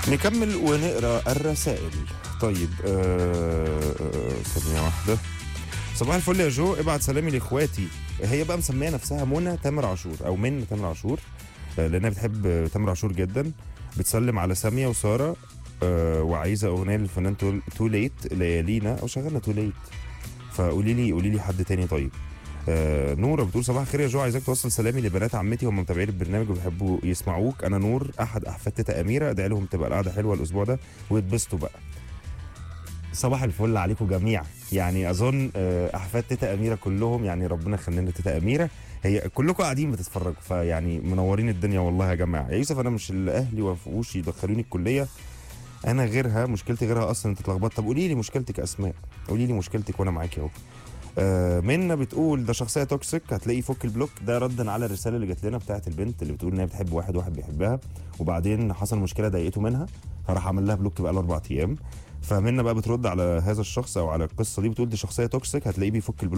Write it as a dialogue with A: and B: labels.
A: نكمل ونقرا الرسائل طيب آه، آه، ثانية واحدة صباح الفل يا جو ابعت سلامي لاخواتي هي بقى مسميه نفسها منى تامر عاشور او من تامر عاشور آه، لانها بتحب آه، تامر عاشور جدا بتسلم على ساميه وساره آه، وعايزه اغنيه للفنان تول- تو ليت ليالينا او شغلنا تو ليت فقولي لي قولي لي حد تاني طيب آه نوره بتقول صباح الخير يا جو عايزاك توصل سلامي لبنات عمتي هم متابعين البرنامج وبيحبوا يسمعوك انا نور احد احفاد تيتا اميره ادعي لهم تبقى القعده حلوه الاسبوع ده ويتبسطوا بقى صباح الفل عليكم جميعا يعني اظن آه، احفاد تيتا اميره كلهم يعني ربنا يخلينا تيتا اميره هي كلكم قاعدين بتتفرجوا فيعني منورين الدنيا والله يا جماعه يا يوسف انا مش اللي اهلي وافقوش يدخلوني الكليه انا غيرها مشكلتي غيرها اصلا انت اتلخبطت طب قولي لي مشكلتك اسماء قولي لي مشكلتك وانا معاكي اهو آه، منى بتقول ده شخصيه توكسيك هتلاقيه يفك البلوك ده ردا على الرساله اللي جات لنا بتاعت البنت اللي بتقول ان هي بتحب واحد واحد بيحبها وبعدين حصل مشكله ضايقته منها فراح عمل لها بلوك بقى له اربع ايام فمنى بقى بترد على هذا الشخص او على القصه دي بتقول دي شخصيه توكسيك هتلاقيه بيفك البلوك